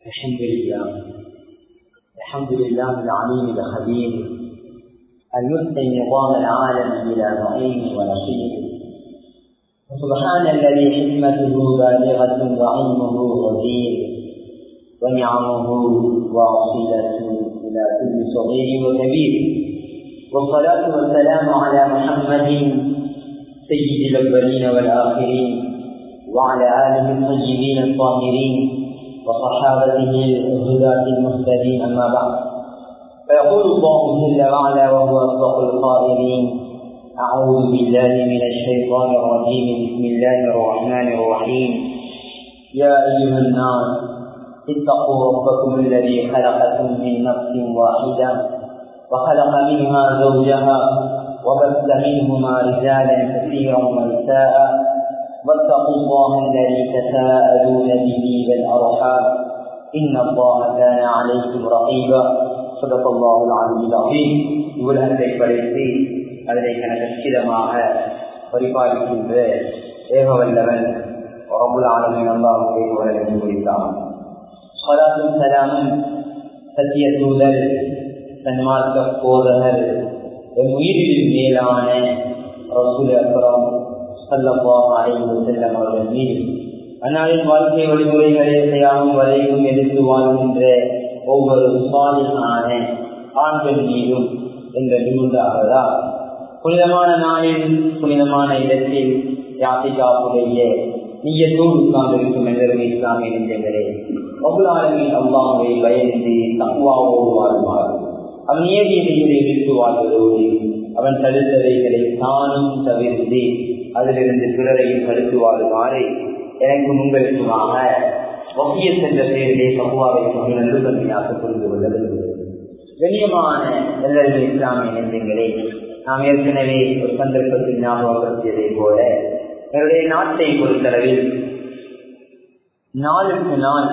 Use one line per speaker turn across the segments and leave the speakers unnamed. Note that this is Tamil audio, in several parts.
الحمد لله الحمد لله العليم الخبير المحسن نظام العالم بلا معين ونصير وسبحان الذي حكمته بالغة وعلمه غزير ونعمه واصلة إلى كل صغير وكبير والصلاة والسلام على محمد سيد الأولين والآخرين وعلى آله الطيبين الطاهرين وصحابته الهداة المهتدين أما بعد فيقول الله جل وعلا وهو أصدق القائلين أعوذ بالله من الشيطان الرجيم بسم الله الرحمن الرحيم يا أيها الناس اتقوا ربكم الذي خلقكم من نفس واحدة وخلق منها زوجها وبث منهما رجالا كثيرا ونساء واتقوا الله الذي تساءلون به والارحام ان الله كان عليكم رقيبا صدق الله العلي العظيم உலகத்தை படைத்து அதனை கணக்கச்சிதமாக பரிபாலிக்கின்ற ஏகவல்லவன் ரபுல் ஆலமின் அல்லாவுக்கு உலகம் குறித்தான் சலாத்தும் சலாமும் சத்திய தூதர் சன்மார்க்க போதகர் என் உயிரில் மேலான ரசூல் அப்புறம் சல்லல்லாஹு அலைஹி வஸல்லம் அவர்கள் மீது அன்னாரின் வாழ்க்கை வழிமுறைகளை செய்யாமல் வரையும் எடுத்து வாழ்கின்ற ஒவ்வொரு சுவாமியான ஆண்கள் மீதும் என்ற நூலாகதா புனிதமான நாளில் புனிதமான இடத்தில் யாத்திகாவுடைய நீயத்தோடு உட்கார்ந்திருக்கும் எங்களுடைய இஸ்லாமிய நெஞ்சங்களே ஒவ்வொரு அல்லாமை பயந்து தக்குவாவோடு வாழ்வார் அவன் ஏவியதைகளை விட்டு வாழ்வதோடு அவன் தடுத்தவைகளை தானும் தவிர்த்து அதிலிருந்து பிறரையும் தடுத்து வாழுமாறு எனக்கும் உங்களுக்குமாக வகிய சென்ற பெயரிலே சகுவாவை கொண்டு நல்லுதன்மையாக புரிந்து கொள்ள விரும்புகிறது கண்ணியமான எல்லாருமே இஸ்லாமிய நெஞ்சங்களே நாம் ஏற்கனவே ஒரு சந்தர்ப்பத்தில் ஞாபகப்படுத்தியதை போல என்னுடைய நாட்டை பொறுத்தளவில் நாளுக்கு நாள்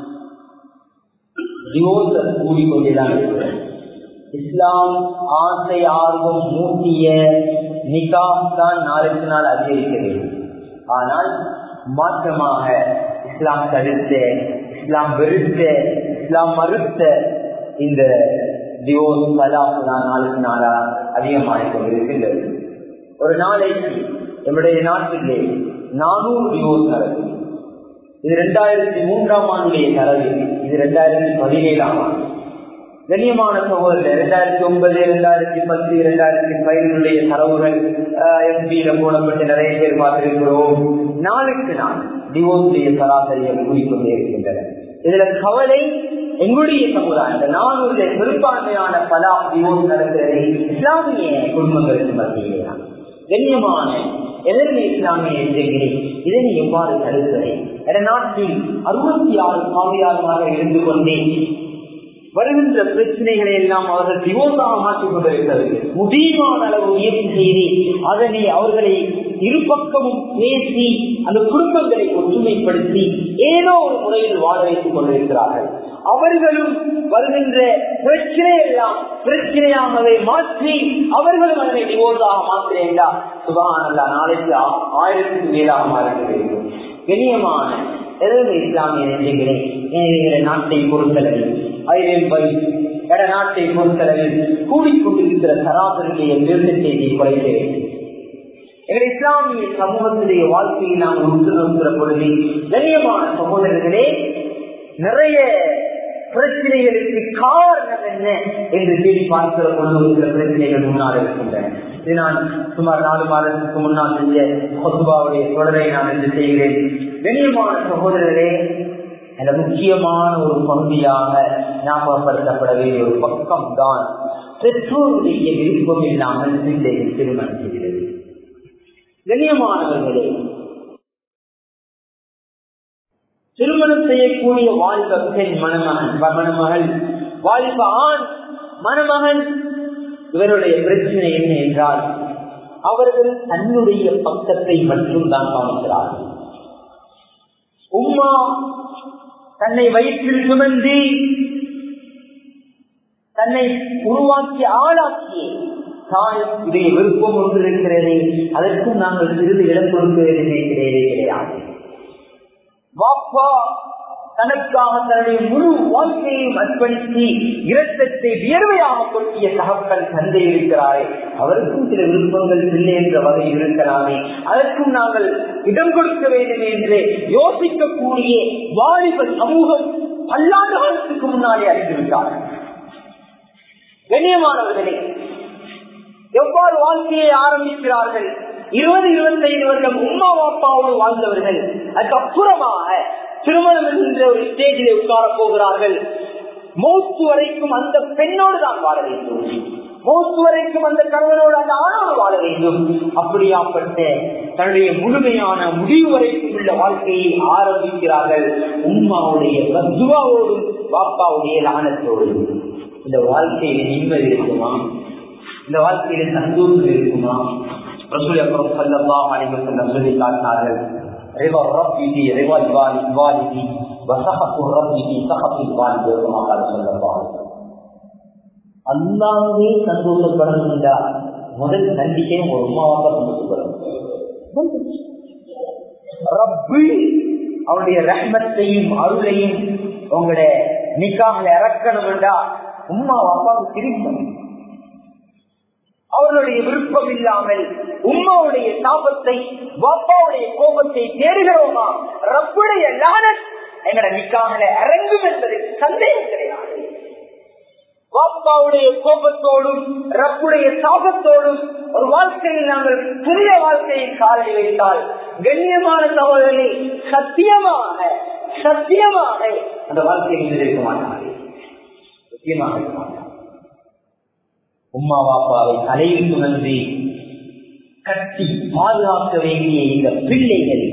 டிவோர்ஸ் கூடிக்கொண்டுதான் இருக்கிறது இஸ்லாம் ஆசை ஆர்வம் மூட்டிய நிகா தான் நாளுக்கு நாள் அதிகரிக்க வேண்டும் ஆனால் மாற்றமாக இஸ்லாம் தடுத்த இஸ்லாம் வெறுத்த இஸ்லாம் மறுத்த இந்த டிவோர்ஸ் பலாக்கு தான் நாளுக்கு நாளா அதிகமாக கொண்டிருக்கின்றது ஒரு நாளைக்கு நம்முடைய நாட்டிலே நானூறு டிவோர்ஸ் நடக்கும் இது ரெண்டாயிரத்தி மூன்றாம் ஆண்டுடைய தரவு இது ரெண்டாயிரத்தி பதினேழாம் ஆண்டு கண்ணியமான சகோதரர் இரண்டாயிரத்தி ஒன்பது இரண்டாயிரத்தி பத்து இரண்டாயிரத்தி பதினொன்றுடைய தரவுகள் எம்பியில போடப்பட்டு நிறைய பேர் பார்த்திருக்கிறோம் நாளுக்கு நாள் டிவோர்ஸுடைய சராசரிகள் கூறிக்கொண்டே இருக்கின்றன இதுல கவலை எங்களுடைய சமுதாயம் நானூறு பெரும்பான்மையான பலா டிவோர்ஸ் நடக்கிறது இஸ்லாமிய குடும்பங்களுக்கு மத்தியிலே கண்ணியமான எதிர்மை இஸ்லாமிய என்கிறேன் இதனை எவ்வாறு தடுக்கிறேன் நாட்டில் அறுபத்தி ஆறு காவியாளமாக இருந்து கொண்டே வருகின்ற பிரச்சனைகளை எல்லாம் அவர்கள் டிவோர்ஸாக மாற்றிக் கொண்டிருக்கிறது முடிவான அளவு முயற்சி செய்து அதனை அவர்களை இருபக்கமும் பேசி அந்த குடும்பங்களை ஒற்றுமைப்படுத்தி ஏதோ ஒரு முறையில் வாழ வைத்துக் கொண்டிருக்கிறார்கள் அவர்களும் வருகின்ற பிரச்சனை எல்லாம் பிரச்சனையாகவே மாற்றி அவர்களும் அதனை டிவோர்ஸாக மாற்றினேண்டா சுபகானல்லா நாளைக்கு ஆயிரத்துக்கு மேலாக மாறிட்டு வேண்டும் கண்ணியமான எதிர்ப்பு இஸ்லாமிய நெஞ்சுகிறேன் எனவே நாட்டை பொறுத்தளவில் ஐரேன் பை எட நாட்டை பொறுத்தளவில் கூடிக்கொண்டிருக்கிற சராசரியை நிறுத்தத்தை குறைக்க வேண்டும் எங்கள் இஸ்லாமிய சமூகத்துடைய வாழ்க்கையை நாம் உற்று நோக்கிற பொழுது கண்ணியமான சகோதரர்களே நிறைய பிரச்சனைகளுக்கு காரணம் என்ன என்று தேடி பார்க்கிற பொழுது சில பிரச்சனைகள் முன்னால் இருக்கின்றன இது நான் சுமார் நாலு மாதத்துக்கு முன்னால் செஞ்ச கொத்துபாவுடைய தொடரை நான் என்று செய்கிறேன் கண்ணியமான சகோதரர்களே அந்த முக்கியமான ஒரு பகுதியாக ஞாபகப்படுத்தப்பட வேண்டிய ஒரு பக்கம் தான் பெற்றோருடைய விருப்பம் இல்லாமல் பிள்ளைகள் திருமணம் செய்கிறது கண்ணியமானவர்களே திருமணம் செய்யக்கூடிய வாழ்வ பெண் மணமகன் மணமகள் வாழ்வ ஆண் மணமகன் இவருடைய பிரச்சனை என்ன என்றால் அவர்கள் தன்னுடைய பக்கத்தை மட்டும் தான் காமிக்கிறார்கள் உம்மா தன்னை வயிற்றில் சுமந்து தன்னை உருவாக்கி ஆளாக்கி தாய் இதை விருப்பம் ஒன்று இருக்கிறது அதற்கும் நாங்கள் சிறிது இடம் கொடுக்க வேண்டிய கிடையாது கிடையாது வாப்பா தனக்காக தன்னுடைய முழு வாழ்க்கையையும் அர்ப்பணித்து இரத்தத்தை வியர்வையாக கொட்டிய தகப்பன் தந்தை இருக்கிறாரே அவருக்கும் சில விருப்பங்கள் இல்லை என்ற வகையில் இருக்கலாமே அதற்கும் நாங்கள் இடம் கொடுக்க வேண்டும் என்று யோசிக்கக்கூடிய வாலிப சமூகம் பல்லாண்டு காலத்துக்கு முன்னாலே அறிந்துவிட்டார் கண்ணியமானவர்களே எவ்வாறு வாழ்க்கையை ஆரம்பிக்கிறார்கள் இருபது இருபத்தைந்து வருடம் உமா அப்பாவோடு வாழ்ந்தவர்கள் அதுக்கப்புறமாக திருமணம் என்ற ஒரு ஸ்டேஜில் உட்கார போகிறார்கள் மௌத்து வரைக்கும் அந்த பெண்ணோடு தான் வாழ வேண்டும் மௌத்து வரைக்கும் அந்த கணவனோடு அந்த ஆணோடு வாழ வேண்டும் அப்படியாப்பட்ட தன்னுடைய முழுமையான முடிவு வரைக்கும் உள்ள வாழ்க்கையை ஆரம்பிக்கிறார்கள் உம்மாவுடைய பத்துவாவோடும் பாப்பாவுடைய லானத்தோடும் இந்த வாழ்க்கையில நிம்மதி இருக்குமா இந்த வாழ்க்கையில சந்தோஷம் இருக்குமா ரசூல் அப்புறம் சொல்லமா அனைவரும் சொல்லி காட்டினார்கள் رضا الرب في رضا الوالد وسخط الرب في سخط الوالد كما قال صلى الله عليه وسلم அல்லாவே சந்தோஷப்படணும் என்றா முதல் நம்பிக்கையும் ஒரு உமாவாக சந்தோஷப்படணும் ரப்பு அவருடைய ரஹ்மத்தையும் அருளையும் உங்களுடைய நிக்காக இறக்கணும் என்றா உமா அப்பாவுக்கு திரும்பணும் அவர்களுடைய விருப்பம் இல்லாமல் உம்மாவுடைய தாபத்தை பாப்பாவுடைய கோபத்தை தேடுகிறோமா ரப்புடைய லானத் எங்கட நிக்காமல இறங்கும் என்பதற்கு சந்தேகம் கிடையாது பாப்பாவுடைய கோபத்தோடும் ரப்புடைய சாபத்தோடும் ஒரு வாழ்க்கையில் நாங்கள் புதிய வாழ்க்கையை காலை வைத்தால் கண்ணியமான சகோதரனை சத்தியமாக சத்தியமாக அந்த வாழ்க்கையில் இருக்க மாட்டார்கள் சத்தியமாக இருக்க மாட்டார்கள் உம்மா பாப்பாவை தலையில் சுமந்து கட்டி பாதுகாக்க வேண்டிய இந்த பிள்ளைகள்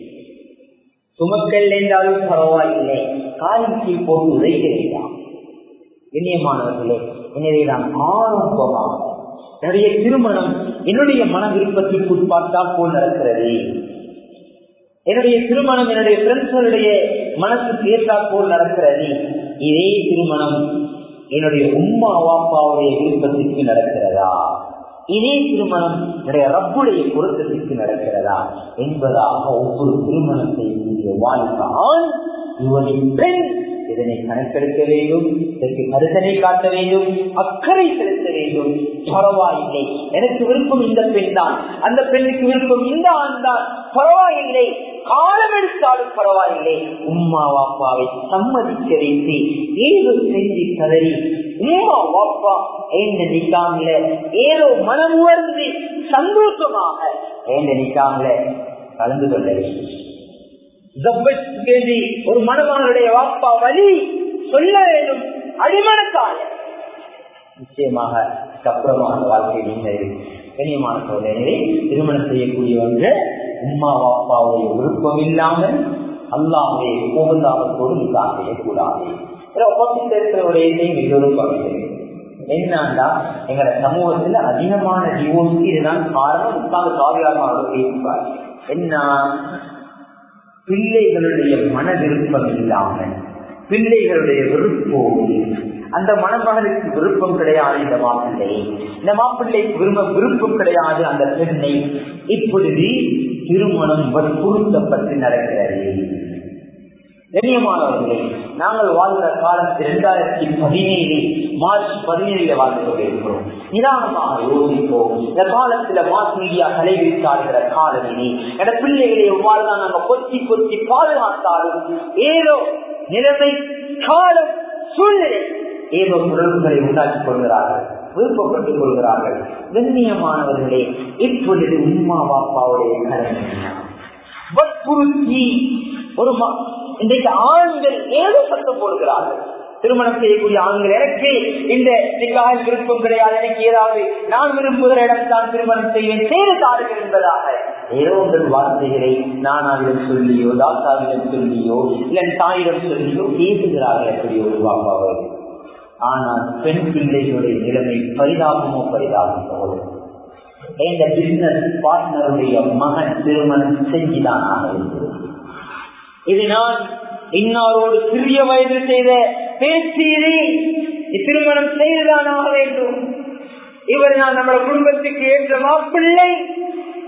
சுமக்கல் என்றாலும் பரவாயில்லை காலிக்கு போட்டு உதைக்க வேண்டாம் இணையமானவர்களே எனவே நான் ஆரம்பமாக என்னுடைய திருமணம் என்னுடைய மன விருப்பத்திற்கு உட்பார்த்தா போல் நடக்கிறது என்னுடைய திருமணம் என்னுடைய ஃப்ரெண்ட்ஸுடைய மனசுக்கு ஏற்றா போல் நடக்கிறது இதே திருமணம் என்னுடைய உம்மா வாப்பாவுடைய விருப்பத்திற்கு நடக்கிறதா இதே திருமணம் என்னுடைய ரப்புடைய பொருத்தத்திற்கு நடக்கிறதா என்பதாக ஒவ்வொரு திருமணம் செய்யக்கூடிய வாழ்க்கையான் இவனை பெண் இதனை கணக்கெடுக்க வேண்டும் இதற்கு கருத்தனை காட்ட வேண்டும் அக்கறை செலுத்த வேண்டும் பரவாயில்லை எனக்கு விருப்பம் இந்த பெண் தான் அந்த பெண்ணுக்கு விருப்பம் இந்த ஆண் தான் பரவாயில்லை காலம் எடுத்தாலும் பரவாயில்லை உம்மா வாப்பாவை சம்மதிக்க வைத்து ஏதோ செஞ்சு கதறி உம்மா வாப்பா என்ன நிக்காமல ஏதோ மனம் உணர்ந்து சந்தோஷமாக என்ன நிக்காமல கலந்து கொள்ள வேண்டும் ஒரு மணமகனுடைய வாப்பா வழி சொல்ல வேண்டும் அடிமனத்தாய நிச்சயமாக அப்புறமான வாழ்க்கை நீங்கள் கனியமான சோதனையை திருமணம் செய்யக்கூடியவங்க உம்மா வாப்பாவுடைய விருப்பம் இல்லாமல் அல்லாவுடைய கோபந்தாபத்தோடு நிக்கா செய்யக்கூடாது என்னண்டா எங்களோட சமூகத்துல அதிகமான டிவோர்ஸ்க்கு இதுதான் காரணம் உட்கார்ந்து காவியாரமாக பேசுவார் என்ன பிள்ளைகளுடைய மன விருப்பம் இல்லாமல் பிள்ளைகளுடைய விருப்போடு அந்த மணமகளுக்கு விருப்பம் கிடையாது இந்த மாப்பிள்ளை இந்த மாப்பிள்ளைக்கு விரும்ப விருப்பம் கிடையாது அந்த பெண்ணை இப்பொழுது திருமணம் வற்புறுத்தப்பட்டு நடக்கிறது கண்ணியமானவர்களே நாங்கள் வாழ்கிற காலத்தில் இரண்டாயிரத்தி பதினேழு மார்ச் பதினேழுல வாழ்ந்து கொண்டிருக்கிறோம் நிதானமாக யோசிப்போம் இந்த காலத்துல மாஸ் மீடியா தலைவிரித்தாடுகிற காலத்திலே என பிள்ளைகளை எவ்வாறு தான் நாங்கள் கொத்தி கொத்தி பாதுகாத்தாலும் ஏதோ நிலைமை காலம் சூழ்நிலை ஏதோ தொடர்புகளை உண்டாக்கிக் கொள்கிறார்கள் விருப்பப்பட்டுக் கொள்கிறார்கள் கண்ணியமானவர்களே இப்பொழுது உம்மா பாப்பாவுடைய கடமை வற்புறுத்தி ஒரு இன்றைக்கு ஆண்கள் ஏதோ சத்தம் போடுகிறார்கள் திருமணம் செய்யக்கூடிய ஆண்கள் எனக்கு இந்த நிக்காயில் விருப்பம் கிடையாது எனக்கு ஏதாவது நான் விரும்புகிற இடம்தான் திருமணம் செய்வேன் செய்து தாருங்கள் என்பதாக ஏதோ உங்கள் வார்த்தைகளை நானாவிடம் சொல்லியோ தாத்தாவிடம் சொல்லியோ இல்லை தாயிடம் சொல்லியோ பேசுகிறார்கள் எப்படி ஒரு பாப்பாவை ஆனால் பெண் பிள்ளைகளுடைய நிலைமை பரிதாபமோ பரிதாபம் போல இந்த பிசினஸ் பார்ட்னருடைய மகன் திருமணம் செஞ்சுதான் ஆக வேண்டும் இது நான் இன்னாரோடு சிறிய வயது செய்த பேச்சீரி திருமணம் செய்துதான் ஆக வேண்டும் இவர் நான் நம்ம குடும்பத்துக்கு ஏற்ற மாப்பிள்ளை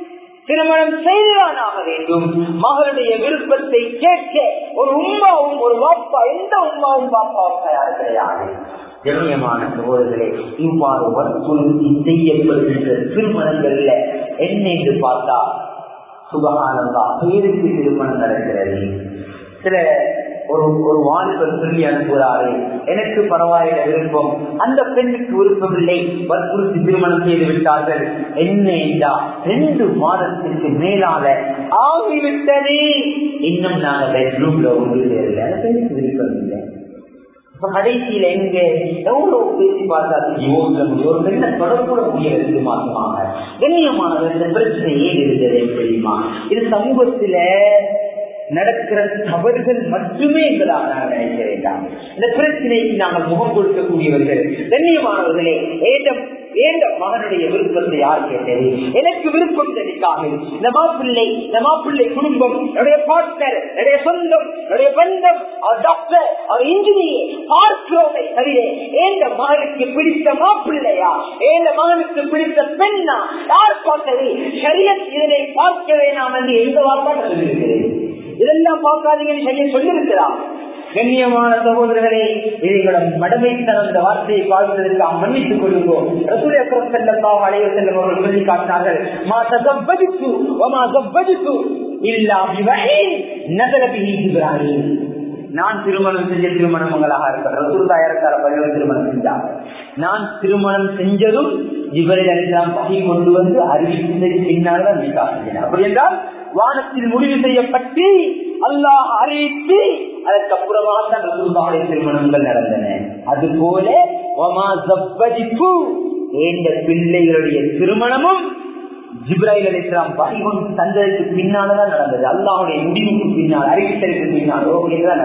திருமணம் செய்துதான் ஆக வேண்டும் மகளுடைய விருப்பத்தை கேட்க ஒரு உமாவும் ஒரு வாப்பா எந்த உமாவும் பாப்பாவும் தயார் கிடையாது கண்ணியமான சகோதரர்களே இவ்வாறு வற்புறுத்தி செய்யப்படுகின்ற திருமணங்கள்ல என்ன என்று பார்த்தா சுபகானந்தா பேருக்கு திருமணம் நடக்கிறது சில ஒரு ஒரு வாலிபர் சொல்லி அனுப்புகிறாரு எனக்கு பரவாயில்ல விருப்பம் அந்த பெண்ணுக்கு விருப்பம் இல்லை வற்புறுத்தி திருமணம் செய்து விட்டார்கள் என்ன என்றா ரெண்டு மாதத்திற்கு மேலால ஆகிவிட்டது இன்னும் நாங்க பெட்ரூம்ல ஒன்று சேரல அந்த பெண்ணுக்கு விருப்பம் இல்லை கடைசியில எங்க எவ்வளவு பேசி பார்த்தா யோசிக்க முடியும் ஒரு பெண்ணை தொடர்புட முடியறது மாற்றமாக கண்ணியமானவர் இந்த பிரச்சனை ஏன் இருந்தது தெரியுமா இது சமூகத்தில நடக்கிற தவறுகள் மட்டுமே என்பதாக நான் நினைக்க வேண்டாம் இந்த பிரச்சனைக்கு நாங்கள் முகம் கொடுக்கக்கூடியவர்கள் கண்ணியமானவர்களே ஏதம் ஏந்த மகனுடைய விருப்பத்தை யார் கேட்டது எனக்கு விருப்பம் தெரிவிக்காக இந்த மாப்பிள்ளை இந்த மாப்பிள்ளை குடும்பம் என்னுடைய பார்ட்னர் என்னுடைய சொந்தம் என்னுடைய பந்தம் அவர் டாக்டர் அவர் இன்ஜினியர் பார்க்கிறோமே தவிர ஏந்த மகனுக்கு பிடித்த மாப்பிள்ளையா ஏந்த மகனுக்கு பிடித்த பெண்ணா யார் பார்த்தது சரியத் இதனை பார்க்க வேணாம் என்று எந்த வார்த்தை சொல்லியிருக்கிறேன் இதெல்லாம் பார்க்காதீங்கன்னு சொல்லி சொல்லியிருக்கிறார் கண்ணியமான சகோதரர்களே இதைகளும் மடமைத்தனம் இந்த வார்த்தையை பார்ப்பதற்கு மன்னித்துக் கொள்ளுவோம் ரசூல் அக்ரம் செல்லல்லாஹு அலைஹி வஸல்லம் அவர்கள் சொல்லி காட்டினார்கள் மா தஸவ்வஜது வமா ஸவ்வஜது இல்லா பிவஹி நஸல பிஹி ஜிப்ராஹீம் நான் திருமணம் செஞ்ச திருமணங்களாக இருக்கிற ரசூல்லா ஏறத்தாழ பதினோரு திருமணம் செஞ்சாங்க நான் திருமணம் செஞ்சதும் ஜிபரில் அலிஸ்லாம் வகை கொண்டு வந்து அறிவித்தது பின்னால் தான் நிக்கா செஞ்சேன் அப்படி என்றால் வானத்தில் முடிவு செய்யப்பட்டு அல்லாஹ் அறிவித்து அதற்கப்புறமாக தான் ரசூல்லாவுடைய திருமணங்கள் நடந்தன அது போல பிள்ளைகளுடைய திருமணமும் ஜிப்ராஹில் அலிஸ்லாம் வகைகொண்டு தந்ததுக்கு பின்னால்தான் நடந்தது அல்லாவுடைய முடிவுக்கு பின்னால் அறிவித்தலுக்கு பின்னால் ஓகேதான்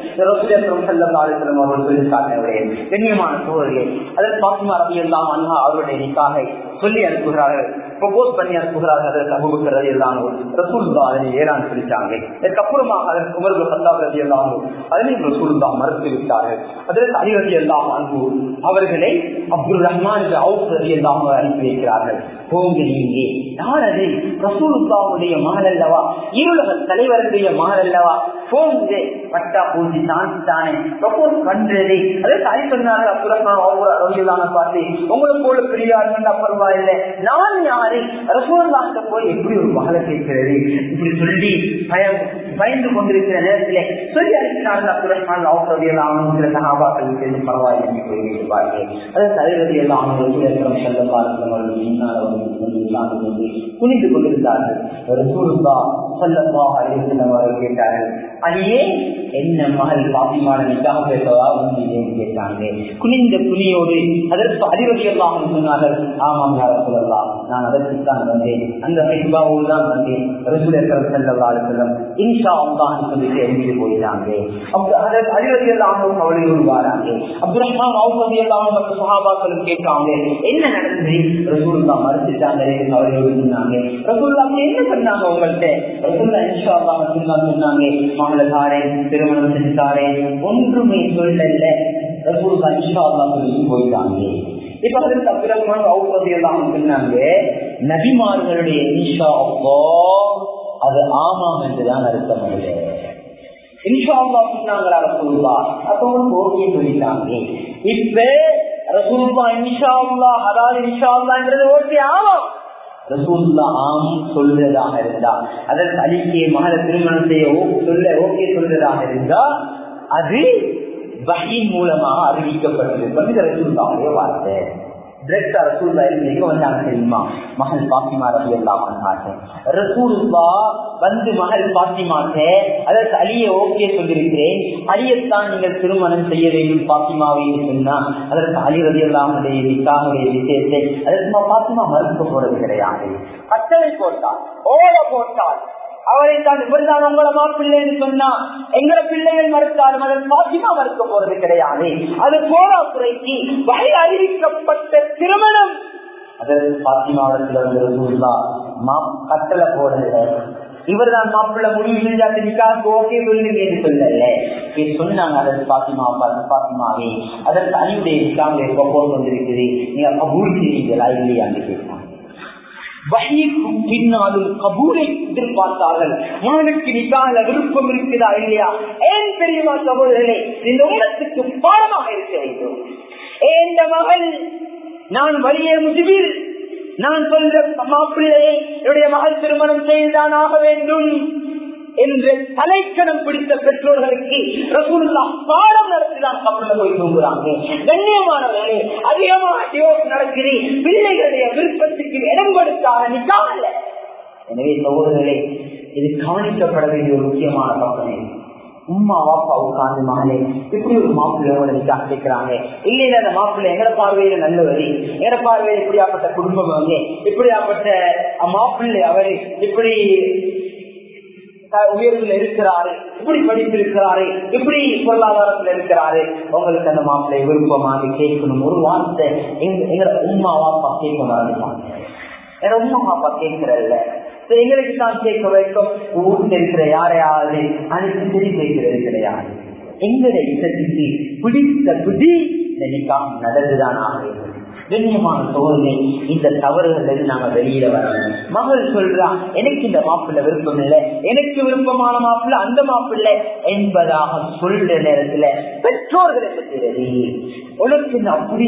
நடந்தது அவர்கள் சொல்லி காட்டினவரே கண்ணியமான சோழர்களே அதில் பாத்திமா ரவி எல்லாம் அண்ணா அவருடைய நிக்காக சொல்லி அனுப்புகிறார்கள் ப்ரொபோஸ் பண்ணி அனுப்புகிறார்கள் அதற்கு அபுபக்கர் எல்லாம் ரசூல்தா அதனை ஏறான் சொல்லிட்டாங்க இதற்கப்புறமாக அதற்கு உமர்கள் சத்தாப் ரவி எல்லாம் அதனையும் ரசூல்தா மறுத்து விட்டார்கள் அதற்கு அலி ரவி எல்லாம் அன்பு அவர்களை அப்துல் ரஹ்மான் அவுப் ரவி எல்லாம் அனுப்பி வைக்கிறார்கள் போங்க நீங்க யார் அது ரசூலுல்லாவுடைய மகள் அல்லவா இருளக தலைவருடைய மகள் அல்லவா போங்க பட்டா பூசி தாண்டி தானே ப்ரப்போஸ் பண்றது அதற்கு அலி சொன்னார்கள் அப்துல் ரஹ்மான் பார்த்து உங்களை போல பெரியார்கள் அப்புறமா இல்லை நான் யாரு ரசூல்லாட்ட போய் எப்படி ஒரு மகளை கேட்கிறது இப்படி சொல்லி பயம் பயந்து கொண்டிருக்கிற நேரத்தில் சொல்லி அனுப்பினார்கள் அப்துல் ரஹ்மான் அவுரதி எல்லாம் சில சகாபாக்கள் சேர்ந்து பரவாயில்லை என்று போயிருப்பார்கள் அதற்கு அதிரதி எல்லாம் ரசூலம் செல்ல பார்க்கிறவர்கள் முன்னால் வந்து குனிந்து கொண்டிருந்தார்கள் ரசூலுல்லா சல்லல்லாஹு அலைஹி வஸல்லம் அவர்கள் கேட்டார்கள் அலியே என்ன மகள் பாத்திமான நிக்காக பேசவா வந்தீங்கன்னு கேட்டாங்க குனிந்த துணியோடு அதற்கு அதிரதி எல்லாம் சொன்னார்கள் ஆமாம் யார சொல்லலாம் நான் அதற்குத்தான் வந்தேன் அந்த ஹைபாவோடு தான் வந்தேன் ரசூல் அக்கரம் சல்லல்லா அலுவலம் இன்ஷா அல்லாஹ் சொல்லிட்டு எழுதி போயிட்டாங்க அதிரதி எல்லாம் அவளையோடு வராங்க அப்துல் ரஹ்மான் அவுசதி எல்லாம் மற்ற சஹாபாக்களும் கேட்காங்க என்ன நடந்தது ரசூல்லா மறுத்துட்டாங்க அவரையோடு சொன்னாங்க ரசூல்லா என்ன சொன்னாங்க உங்கள்கிட்ட ரசூல்லா இன்ஷா அல்லாஹ் மட்டும்தான் சொன்னாங்க மகளை தாரேன் திருமணம் செஞ்சு தாரேன் ஒன்றுமே சொல்லல ரசூல்லா இன்ஷா அல்லாஹ் சொல்லிட்டு போயிட்டாங்க இப்ப அதற்கு அபிரமான அவுப்பதி எல்லாம் சொன்னாங்க நபிமார்களுடைய இன்ஷா அப்போ அது ஆமாம் என்றுதான் அர்த்தம் இல்லை இன்ஷா அல்லா சொன்னாங்களா ரசூல்லா அப்ப உங்களுக்கு ஓகே சொல்லிட்டாங்க இப்ப ரசூல்லா இன்ஷா அல்லா அதாவது இன்ஷா அல்லான்றது ஓகே ஆமாம் ரசூல்லா ஆம் சொல்றதாக இருந்தா அதற்கு அலிக்கிய மகளை திருமணம் செய்ய சொல்ல ஓகே சொல்றதாக இருந்தா அது வகையின் மூலமாக அறிவிக்கப்பட்டிருப்பது ரசூல்லாவுடைய வார்த்தை டிரெக்டா ரசூல்லா எங்க வந்தாங்க தெரியுமா மகள் பாத்திமா ரவி எல்லாம் வந்தாங்க ரசூல்லா வந்து மகள் பாத்திமாக்க அதற்கு அலிய ஓகே சொல்லியிருக்கிறேன் அலியத்தான் நீங்கள் திருமணம் செய்ய வேண்டும் பாத்திமாவை சொன்னா அதற்கு அலி ரவி எல்லாமுடைய நிக்காவுடைய விஷயத்தை அதற்கு பாத்திமா மறுக்க போறது கிடையாது கட்டளை போட்டால் ஓட போட்டால் அவரை தான் இவர்தான் உங்கள மாப்பிள்ளைன்னு சொன்னா எங்களை பிள்ளைகள் மறுத்தாலும் அதன் பாத்திமா மறுக்க போறது கிடையாது அது போராத்துறைக்கு வகை அறிவிக்கப்பட்ட திருமணம் அதற்கு பாத்திமாவடத்துல வந்து கட்டளை போடல இவர் தான் மாப்பிள்ள முடிவு செஞ்சா நிக்காக்கு ஓகே சொல்லுங்க என்று சொல்லல சொன்னாங்க அதற்கு பாத்திமா பாத்திமாவே அதற்கு அணியுடைய நிக்காவுடைய ப்ரொபோஸ் வந்திருக்குது நீங்க கபூல் செய்வீங்களா இல்லையான்னு கேட்டாங்க வகைக்கும் பின்னாலும் கபூலை எதிர்பார்த்தார்கள் மகனுக்கு நிக்கால விருப்பம் இருக்குதா இல்லையா ஏன் தெரியுமா சகோதரர்களே இந்த உலகத்துக்கு பாடமாக இருக்க வேண்டும் ஏந்த மகள் நான் வலிய முதுவில் நான் சொல்ற மாப்பிள்ளையை என்னுடைய மகள் திருமணம் செய்துதான் ஆக வேண்டும் என்று தலைக்கணம் பிடித்த பெற்றோர்களுக்கு ரசூலுல்லா பாடம் நடத்திதான் கப்பலில் போய் தூங்குறாங்க கண்ணியமானவர்களே அதிகமாக டிவோர்ஸ் நடக்குது பிள்ளைகளுடைய விருப்பத்துக்கு இடம் கொடுத்தாக நிக்காமல்ல எனவே சகோதரர்களே இது கவனிக்கப்பட வேண்டிய ஒரு முக்கியமான பக்கமே உம்மா வாப்பா உட்கார்ந்து மகளே இப்படி ஒரு மாப்பிள்ளையோட நிக்கா கேட்கிறாங்க இல்லைன்னா அந்த மாப்பிள்ளை எங்கட பார்வையில நல்லவரு எங்கட பார்வையில இப்படியாப்பட்ட குடும்பம் வந்து இப்படியாப்பட்ட மாப்பிள்ளை அவரு இப்படி உயர்வுல இருக்கிறாரு இப்படி படித்திருக்கிறாரு இப்படி பொருளாதாரத்துல இருக்கிறாரு உங்களுக்கு அந்த மாப்பிள்ளை விருப்பமாக கேட்கணும் ஒரு வார்த்தை எங்க உமா வாப்பா கேட்க மறந்துட்டாங்க எங்க உமா வாப்பா கேட்கிறல்ல எங்களுக்கு தான் கேட்க வைக்கும் ஊர்ல இருக்கிற யாரையாவது அனைத்து சரி கேட்கிறது கிடையாது எங்களை இசத்துக்கு பிடித்த பிடி இந்த நிக்காம் நடந்துதான் ஆக வேண்டும் கண்ணியமான சோதனை இந்த தவறுகள் இருந்து நாங்க வெளியில வரணும் மகள் சொல்றா எனக்கு இந்த மாப்பிள்ள விருப்பம் இல்லை எனக்கு விருப்பமான மாப்பிள்ள அந்த மாப்பிள்ள என்பதாக சொல்ற நேரத்துல பெற்றோர்களை பற்றி உனக்கு அப்படி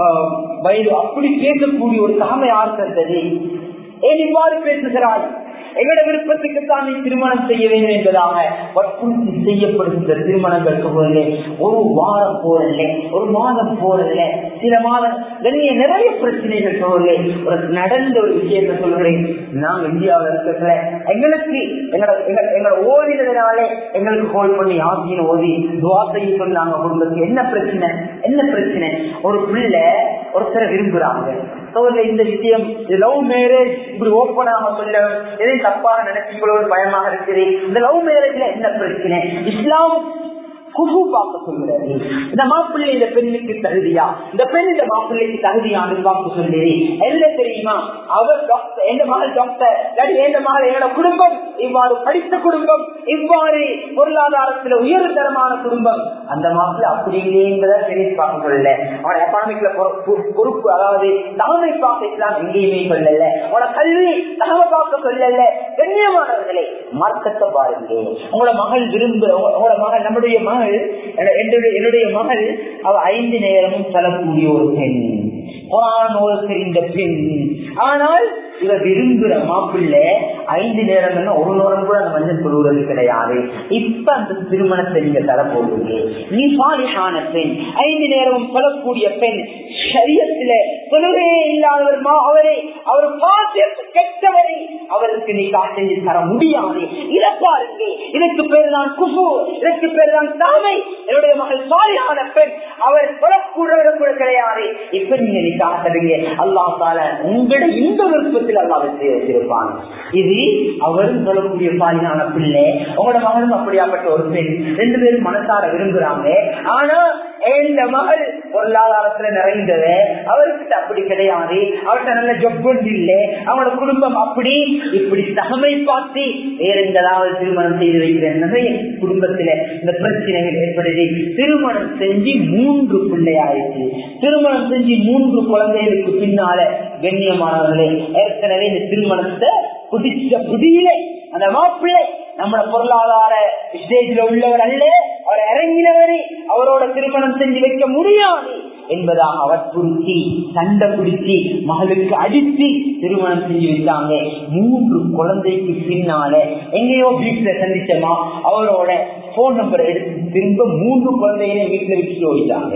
வயது அப்படி பேசக்கூடிய ஒரு தாமை ஆர்த்தது ஏன் இவ்வாறு பேசுகிறாய் எங்களோட விருப்பத்துக்கு தான் நீ திருமணம் செய்ய வேண்டும் என்பதாக வற்புறுத்தி செய்யப்படுகின்ற திருமணங்கள் போதிலே ஒரு வாரம் போறதில்லை ஒரு மாதம் போறதில்லை சில மாதம் வெளியே நிறைய பிரச்சனைகள் போகலே ஒரு நடந்த ஒரு விஷயத்தை சொல்கிறேன் நாங்க இந்தியாவில் இருக்கிற எங்களுக்கு எங்களோட எங்களை ஓதினதுனாலே எங்களுக்கு கோல் பண்ணி ஆசியின் ஓதி துவா செய்ய சொன்னாங்க குடும்பத்துக்கு என்ன பிரச்சனை என்ன பிரச்சனை ஒரு பிள்ளை ஒருத்தரை விரும்புறாங்க இந்த விஷயம் லவ் மேரேஜ் இப்படி ஓப்பனாக சொல்ல எதையும் தப்பாக நினைச்சுங்களோடு பயமாக இருக்குது இந்த லவ் மேரேஜ்ல என்ன பிரச்சனை இஸ்லாம் குழு பார்க்க சொல்கிறது இந்த மாப்பிள்ளை இந்த பெண்ணுக்கு தகுதியா இந்த பெண் இந்த மாப்பிள்ளைக்கு தகுதியானு பார்க்க சொல்லுது என்ன தெரியுமா அவர் டாக்டர் எந்த மகள் டாக்டர் எந்த மகள் என்னோட குடும்பம் இவ்வாறு படித்த குடும்பம் இவ்வாறு பொருளாதாரத்துல உயர்தரமான குடும்பம் அந்த மாப்பிள்ள அப்படி இல்லைங்கிறத சரி பார்க்க சொல்லல அவனோட எக்கானமிக்ல பொறுப்பு அதாவது தலைமை பார்க்க இஸ்லாம் எங்கேயுமே சொல்லல அவனோட கல்வி தலைமை பார்க்க சொல்லல கண்ணியமானவர்களே மார்க்கத்தை பாருங்க உங்களோட மகள் விரும்ப உங்களோட மகள் நம்முடைய மகள் என்னுடைய மகள் அவ ஐந்து நேரமும் செல்லக்கூடிய ஒரு பெண் தெரிந்த பெண் ஆனால் இவ விரும்புற மாப்பிள்ளை ஐந்து நேரம் ஒரு நேரம் கூட அந்த மஞ்சள் கொள்வது கிடையாது இப்ப அந்த திருமணத்தை நீங்க தர போடுவீங்க நீ சாலிஹான பெண் ஐந்து நேரமும் சொல்லக்கூடிய பெண் சரியத்துல தொழுகையே இல்லாதவர் அவரை அவர் பாசியத்து கெட்டவரை அவருக்கு நீ காசெஞ்சு தர முடியாது இதை பாருங்க இதற்கு பேர் தான் குஃபு இதற்கு பேர் தான் தாமை என்னுடைய மகள் சாலியான பெண் அவர் சொல்லக்கூடவர் கூட கிடையாது இப்ப நீங்க நீ காட்டுறீங்க அல்லா தால உங்களுடைய இந்த விருப்பத்தில் அல்லா வச்சு வச்சிருப்பான் இது அவரும் சொல்லக்கூடிய சாலியான பிள்ளை உங்களோட மகளும் அப்படியாப்பட்ட ஒரு பெண் ரெண்டு பேரும் மனசார விரும்புறாங்க ஆனா இந்த மகள் பொருளாதாரத்துல நிறைந்தது அவருக்கு அப்படி கிடையாது அவர்கிட்ட நல்ல ஜொப்பு இல்லை அவனோட குடும்பம் அப்படி இப்படி தகமை பார்த்து வேற எங்கதாவது திருமணம் செய்து வைக்கிற நிறைய குடும்பத்தில இந்த பிரச்சனைகள் ஏற்படுது திருமணம் செஞ்சு மூன்று பிள்ளையாயிடுச்சு திருமணம் செஞ்சு மூன்று குழந்தைகளுக்கு பின்னால கண்ணியமானவர்களே ஏற்கனவே இந்த திருமணத்தை புதிச்ச புதியிலே அந்த மாப்பிள்ளை நம்ம பொருளாதார ஸ்டேஜ்ல உள்ளவர் அல்ல அவர் இறங்கினவரை அவரோட திருமணம் செஞ்சு வைக்க முடியாது என்பதாக வற்புறுத்தி சண்டை பிடிச்சி மகளுக்கு அடித்து திருமணம் செஞ்சு வைத்தாங்க மூன்று குழந்தைக்கு பின்னால எங்கேயோ வீட்டுல சந்திச்சமா அவரோட போன் நம்பர் எடுத்து திரும்ப மூன்று குழந்தைகளை வீட்டுல வச்சு ஓடிட்டாங்க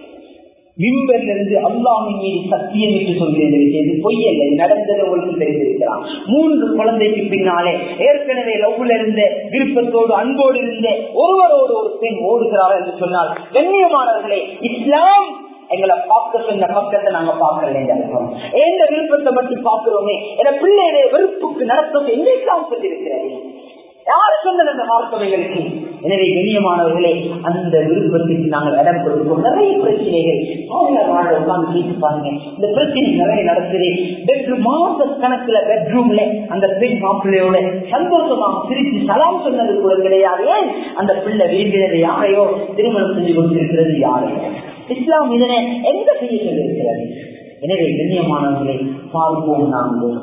மிம்பர்ல இருந்து அல்லாமின் மீது சத்தியம் என்று சொல்கிறேன் இது பொய்யல்ல நடந்தது உங்களுக்கு தெரிந்திருக்கலாம் மூன்று குழந்தைக்கு பின்னாலே ஏற்கனவே லவ்ல இருந்த விருப்பத்தோடு அன்போடு இருந்த ஒருவரோடு ஒரு பெண் ஓடுகிறார் என்று சொன்னால் கண்ணியமானவர்களே இஸ்லாம் எங்களை பார்க்க சொன்ன பக்கத்தை நாங்க பார்க்கல எந்த விருப்பத்தை மட்டும் பார்க்கிறோமே என பிள்ளையுடைய வெறுப்புக்கு நடத்தும் எங்கெல்லாம் சொல்லியிருக்கிறது யாரு சொன்னது அந்த மார்க்கவைகளுக்கு எனவே கண்ணியமானவர்களே அந்த விருப்பத்துக்கு நாங்கள் இடம் கொடுக்கிறோம் நிறைய பிரச்சனைகள் உட்கார்ந்து கேட்டு பாருங்க இந்த பிரச்சனை நிறைய நடக்குது பெட்ரூம் மாச கணக்குல பெட்ரூம்ல அந்த பெண் மாப்பிள்ளையோட சந்தோஷமாக சிரிச்சு சலாம் சொன்னது கூட கிடையாது ஏன் அந்த பிள்ளை விரும்பினது யாரையோ திருமணம் செஞ்சு கொண்டிருக்கிறது யாரையோ இஸ்லாம் இதனை எந்த செய்ய சொல்லியிருக்கிறது எனவே கண்ணியமானவர்களை பார்ப்போம் நாங்கள்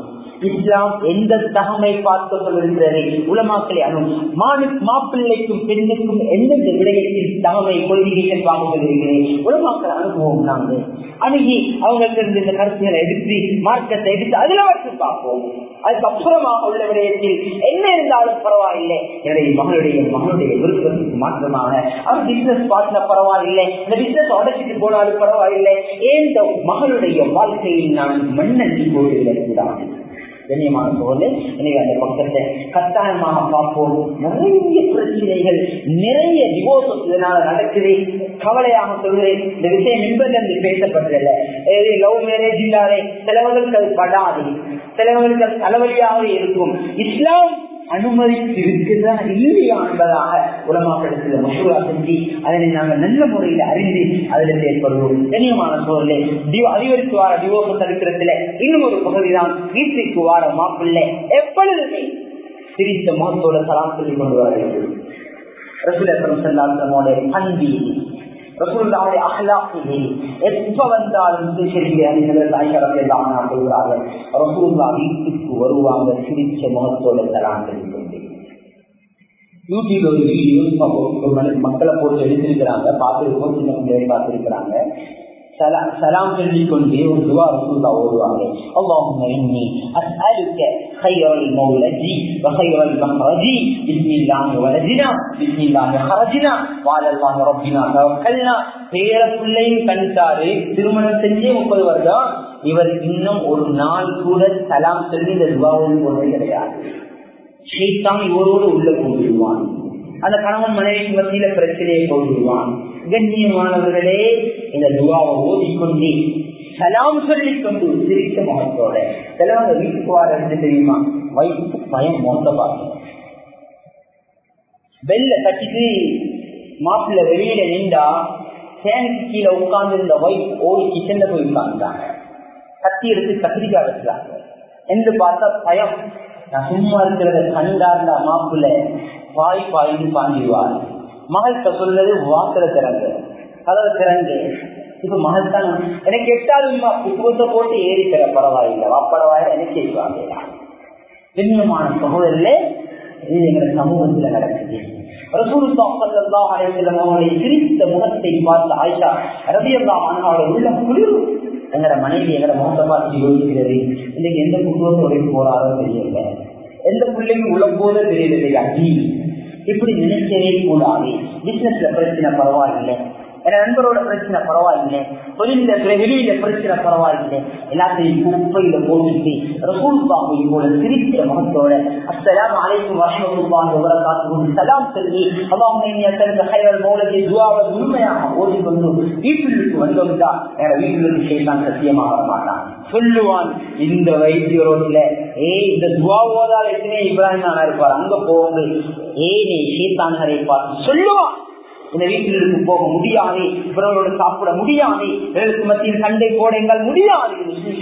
இஸ்லாம் எந்த தகமை பார்த்து கொண்டிருக்கிறது உலமாக்களை அணு மாணு மாப்பிள்ளைக்கும் பெண்ணுக்கும் எந்தெந்த விடயத்தில் தகமை கொள்கைகள் பார்த்து கொண்டிருக்கிறேன் உலமாக்கள் அனுபவம் நாங்கள் அணுகி அவங்களுக்கு இருந்து இந்த கருத்துக்களை எடுத்து மார்க்கத்தை எடுத்து அதுல வச்சு பார்ப்போம் அதுக்கப்புறமாக உள்ள விடயத்தில் என்ன இருந்தாலும் பரவாயில்லை என்னுடைய மகளுடைய மகளுடைய விருப்பத்துக்கு மாற்றமாக அவர் பிசினஸ் பார்ட்னர் பரவாயில்லை இந்த பிசினஸ் உடச்சிட்டு போனாலும் பரவாயில்லை ஏன் இந்த மகளுடைய வாழ்க்கையில் நான் மண்ணள்ளி போட்டுவிடக் கூடாது கண்ணியமான சோழே எனவே அந்த பக்கத்தை கட்டாயமாக பார்ப்போம் நிறைய பிரச்சனைகள் நிறைய டிவோர்ஸ் இதனால நடக்குது கவலையாக சொல்றேன் இந்த விஷயம் என்பதிலிருந்து பேசப்பட்டதில்ல லவ் மேரேஜ் இல்லாதே சிலவர்களுக்கு அது படாது சிலவர்களுக்கு அது தலைவலியாக இருக்கும் இஸ்லாம் அனுமதித்து இருக்குதா இல்லையா என்பதாக உலமாக்கடத்தில் மசூரா செஞ்சு அதனை நாங்கள் நல்ல முறையில் அறிந்து அதில் செயல்படுவோம் கண்ணியமான சூழலே அதிகரித்து வார டிவோர்ஸ் தடுக்கிறதுல இன்னும் ஒரு பகுதிதான் வீட்டுக்கு வார மாப்பிள்ளை எப்பொழுதுமே சிரித்த முகத்தோட சலாம் சொல்லி கொண்டு வர வேண்டும் ரசூலம் செல்லாத்தனோட பண்பி ரசூலுல்லாவுடைய அகலாக்கிலே எப்ப வந்தாலும் சொல்கிறார்கள் ரசூல்லா வீட்டுக்கு வருவாங்க சிரிச்ச முகத்தோட தரான் கொண்டு யூடியூப்ல ஒரு வீடியோ மக்களை போட்டு எடுத்திருக்கிறாங்க பார்த்துருக்கோம் சின்ன பிள்ளைகளை பார்த்திருக்கிறாங்க سلام சொல்லிக்கொண்டே ஒரு துவா ரசூல்லா ஓடுவாங்க اللهم اني اسالك خير المولد وخير المخرج بسم الله ولدنا بسم الله خرجنا وعلى الله ربنا توكلنا பேர பிள்ளையும் கணித்தாரு திருமணம் செஞ்சே முப்பது வருடம் இவர் இன்னும் ஒரு நாள் கூட சலாம் சொல்லி இந்த துவாவோடு போனது கிடையாது ஷெய்தான் இவரோடு உள்ள கொண்டுடுவான் அந்த கணவன் மனைவி மத்தியில பிரச்சனையை கொண்டுடுவான் கண்ணியமானவர்களே இந்த துவாவை ஓதிக்கொண்டு சலாம் சொல்லிக் கொண்டு சிரித்த முகத்தோட சிலவங்க வீட்டுக்கு வார எடுத்து தெரியுமா வயிற்று பயம் மோச பார்க்கணும் வெள்ள கட்டிட்டு மாப்பிள்ள வெளியில நின்றா ஃபேனுக்கு கீழே உட்கார்ந்து இருந்த ஒய்ஃப் ஓடி கிச்சன்ல போய் உட்கார்ந்தாங்க கத்தி எடுத்து கத்திரிக்காய் வச்சுறாங்க என்று பார்த்தா பயம் நான் சும்மா இருக்கிறத கண்டார்ந்த மாப்பிள்ள பாய் பாய்ந்து பாஞ்சிடுவார் மகள்கிட்ட சொல்றது வாசல திறங்க கதவை திறங்க இப்ப மகள் தான் எனக்கு எட்டாவது புத்தகத்தை போட்டு ஏறி தர பரவாயில்லை வாப்படவாயில எனக்கு கேட்குவாங்க கண்ணியமான சகோதரில் இது எங்க சமூகத்துல நடக்குது அவங்களுடைய சிரித்த முகத்தை பார்த்த ஆயிஷா ரவியல்லா அவரோட உள்ள குளிர் எங்கட மனைவி எங்கட முகத்தை பார்த்து யோசிக்கிறது இன்னைக்கு எந்த குடும்பத்தோட போறாரோ தெரியல எந்த பிள்ளைக்கு உள்ள போதோ தெரியல அடி இப்படி நினைக்கவே கூடாது பிசினஸ்ல பிரச்சனை பரவாயில்லை என் நண்பரோட பிரச்சனை பரவாயில்லை தொழில வெளியில பிரச்சனை பரவாயில்லை எல்லாத்தையும் குப்பையில போட்டுட்டு ரசூல் பாபு போல சிரிக்கிற முகத்தோட அஸ்லாம் அனைத்தும் வருஷம் காத்து சலாம் சொல்லி அவங்க மௌலத்தை துவாவை உண்மையாக ஓடிக்கொண்டு வீட்டிற்கு வந்தோம்டா என வீட்டிற்கு செய்யலாம் சத்தியமாக வர மாட்டான் சொல்லுவான் இந்த வைத்தியரோட்ல ஏ இந்த துவா ஓதால் எத்தனை இப்ராஹிம் நானா இருப்பார் அங்க போங்க ஏ நீ சீத்தான்களை பார்த்து சொல்லுவான் இந்த வீட்டிற்கு போக முடியாது இவர்களோடு சாப்பிட முடியாது இவர்களுக்கு மத்தியில் சண்டை போட எங்கள் முடியாது